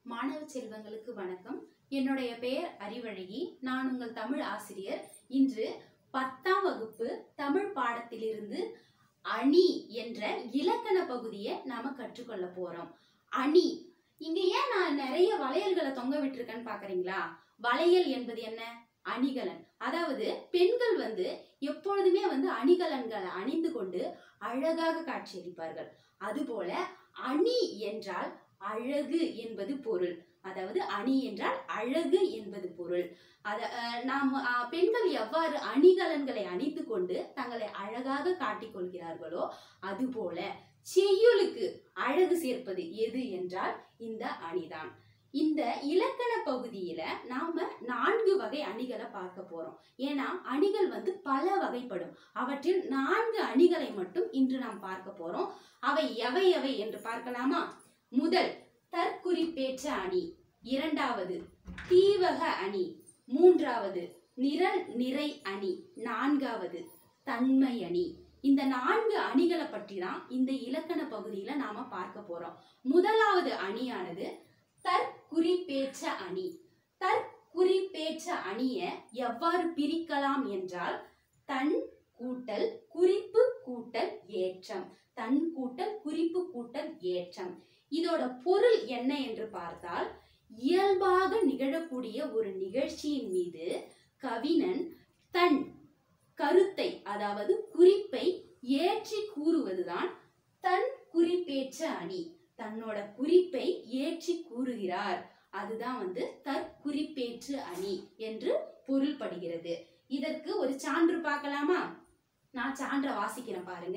மாணவ செல்வங்களுக்கு வணக்கம் என்னுடைய பெயர் அறிவழகி நான் உங்கள் தமிழ் ஆசிரியர் இன்று பத்தாம் வகுப்பு தமிழ் பாடத்திலிருந்து அணி என்ற இலக்கண பகுதியை நாம கற்றுக்கொள்ள போறோம் அணி இங்க ஏன் நான் நிறைய வளையல்களை தொங்க விட்டுருக்கேன்னு பாக்குறீங்களா வளையல் என்பது என்ன அணிகலன் அதாவது பெண்கள் வந்து எப்பொழுதுமே வந்து அணிகலன்களை அணிந்து கொண்டு அழகாக காட்சியளிப்பார்கள் அதுபோல அணி என்றால் அழகு என்பது பொருள் அதாவது அணி என்றால் அழகு என்பது பொருள் அத அஹ், நாம் அஹ், பெண்கள் எவ்வாறு அணிகலன்களை அணிந்து கொண்டு தங்களை அழகாக காட்டிக் கொள்கிறார்களோ அதுபோல செய்யுளுக்கு அழகு சேர்ப்பது எது என்றால் இந்த அணிதான் இந்த இலக்கண பகுதியில நாம நான்கு வகை அணிகளை பார்க்க போறோம் ஏன்னா அணிகள் வந்து பல வகைப்படும் அவற்றில் நான்கு அணிகளை மட்டும் இன்று நாம் பார்க்க போறோம் அவை எவை எவை என்று பார்க்கலாமா முதல் தற்குறிப்பேற்ற அணி இரண்டாவது தீவக அணி மூன்றாவது நிரல் நிறை அணி நான்காவது தன்மை அணி இந்த நான்கு அணிகளை பற்றி தான் இந்த இலக்கண பகுதியில நாம பார்க்க போறோம் முதலாவது அணியானது தற்குறிப்பேற்ற அணி தற்குறிப்பேற்ற அணியை எவ்வாறு பிரிக்கலாம் என்றால் தன் கூட்டல் குறிப்பு கூட்டல் ஏற்றம் தன் கூட்டல் குறிப்பு கூட்டல் ஏற்றம் இதோட பொருள் என்ன என்று பார்த்தால் இயல்பாக நிகழக்கூடிய ஒரு நிகழ்ச்சியின் மீது கவிஞன் தன் கருத்தை அதாவது குறிப்பை ஏற்றி கூறுவதுதான் தன் குறிப்பேற்ற அணி தன்னோட குறிப்பை ஏற்றி கூறுகிறார் அதுதான் வந்து தற்குறிப்பேற்று அணி என்று பொருள்படுகிறது இதற்கு ஒரு சான்று பார்க்கலாமா நான் சான்ற வாசிக்கிறேன் பாருங்க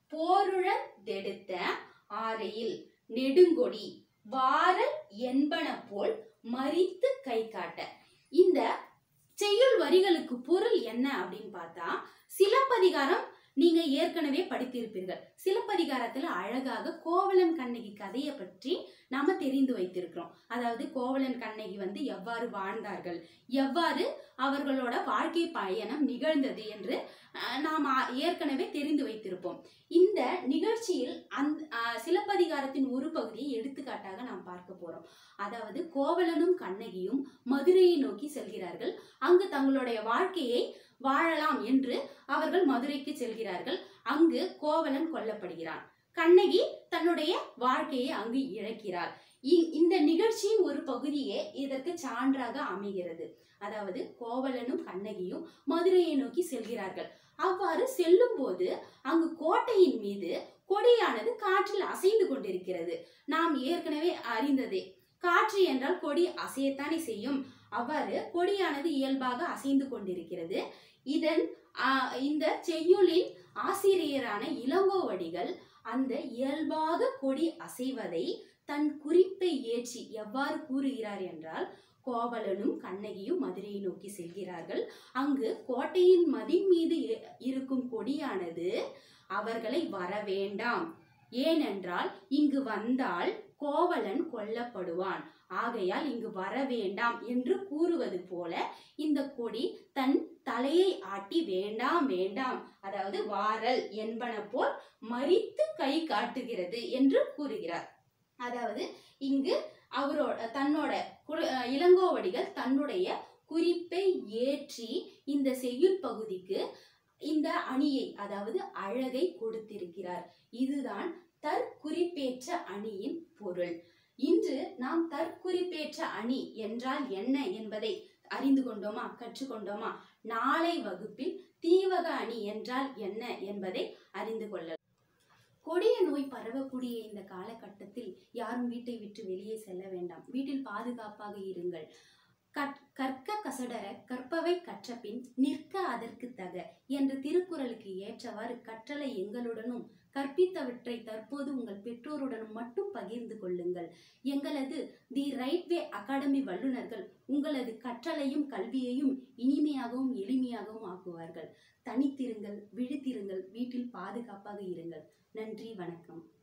போருழந்தெடுத்த ஆரையில் நெடுங்கொடி வாரல் என்பன போல் மறித்து கை காட்ட இந்த செய்யுள் வரிகளுக்கு பொருள் என்ன அப்படின்னு பார்த்தா சிலப்பதிகாரம் நீங்க ஏற்கனவே படித்திருப்பீர்கள் சிலப்பதிகாரத்துல அழகாக கோவலன் கண்ணகி கதையை பற்றி நாம தெரிந்து வைத்திருக்கிறோம் அதாவது கோவலன் கண்ணகி வந்து எவ்வாறு வாழ்ந்தார்கள் எவ்வாறு அவர்களோட வாழ்க்கை பயணம் நிகழ்ந்தது என்று அஹ், நாம் ஆ- ஏற்கனவே தெரிந்து வைத்திருப்போம் இந்த நிகழ்ச்சியில் அந்த அஹ், சிலப்பதிகாரத்தின் ஒரு பகுதியை எடுத்துக்காட்டாக நாம் பார்க்க போறோம் அதாவது கோவலனும் கண்ணகியும் மதுரையை நோக்கி செல்கிறார்கள் அங்கு தங்களுடைய வாழ்க்கையை வாழலாம் என்று அவர்கள் மதுரைக்கு செல்கிறார்கள் அங்கு கோவலன் கொல்லப்படுகிறான் கண்ணகி தன்னுடைய வாழ்க்கையை அங்கு இழக்கிறாள் இ- இந்த நிகழ்ச்சியின் ஒரு பகுதியே இதற்கு சான்றாக அமைகிறது அதாவது கோவலனும் கண்ணகியும் மதுரையை நோக்கி செல்கிறார்கள் அவ்வாறு செல்லும் போது அங்கு கோட்டையின் மீது கொடியானது காற்றில் அசைந்து கொண்டிருக்கிறது நாம் ஏற்கனவே அறிந்ததே காற்று என்றால் கொடி அசையத்தானே செய்யும் அவ்வாறு கொடியானது இயல்பாக அசைந்து கொண்டிருக்கிறது இதன் ஆஹ், இந்த செய்யுளின் ஆசிரியரான இளங்கோவடிகள் அந்த இயல்பாக கொடி அசைவதை தன் குறிப்பை ஏற்றி எவ்வாறு கூறுகிறார் என்றால் கோவலனும் கண்ணகியும் மதுரையை நோக்கி செல்கிறார்கள் அங்கு கோட்டையின் மதின் மீது இ- இருக்கும் கொடியானது அவர்களை வர வேண்டாம் ஏனென்றால் இங்கு வந்தால் கோவலன் கொல்லப்படுவான் ஆகையால் இங்கு வர வேண்டாம் என்று கூறுவது போல இந்த கொடி தன் தலையை ஆட்டி வேண்டாம் வேண்டாம் அதாவது வாரல் என்பன போல் மறித்து கை காட்டுகிறது என்று கூறுகிறார் அதாவது இங்கு அவரோட தன்னோட கு- அஹ் இளங்கோவடிகள் தன்னுடைய குறிப்பை ஏற்றி இந்த செய்யுள் பகுதிக்கு இந்த அணியை அதாவது அழகை கொடுத்திருக்கிறார் இதுதான் தற்குறிப்பேற்ற அணியின் பொருள் இன்று நாம் தற்குறிப்பேற்ற அணி என்றால் என்ன என்பதை அறிந்து கொண்டோமா கற்றுக்கொண்டோமா நாளை வகுப்பில் தீவக அணி என்றால் என்ன என்பதை அறிந்து கொள்ளலாம் கொடிய நோய் பரவக்கூடிய இந்த காலகட்டத்தில் யாரும் வீட்டை விட்டு வெளியே செல்ல வேண்டாம் வீட்டில் பாதுகாப்பாக இருங்கள் கற்- கற்க கசடர கற்பவை கற்றபின் நிற்க அதற்கு தக என்ற திருக்குறளுக்கு ஏற்றவாறு கற்றலை எங்களுடனும் கற்பித்தவற்றை தற்போது உங்கள் பெற்றோருடனும் மட்டும் பகிர்ந்து கொள்ளுங்கள் எங்களது தி ரைட் வே அகாடமி வல்லுநர்கள் உங்களது கற்றலையும் கல்வியையும் இனிமையாகவும் எளிமையாகவும் ஆக்குவார்கள் தனித்திருங்கள் விழித்திருங்கள் வீட்டில் பாதுகாப்பாக இருங்கள் நன்றி வணக்கம்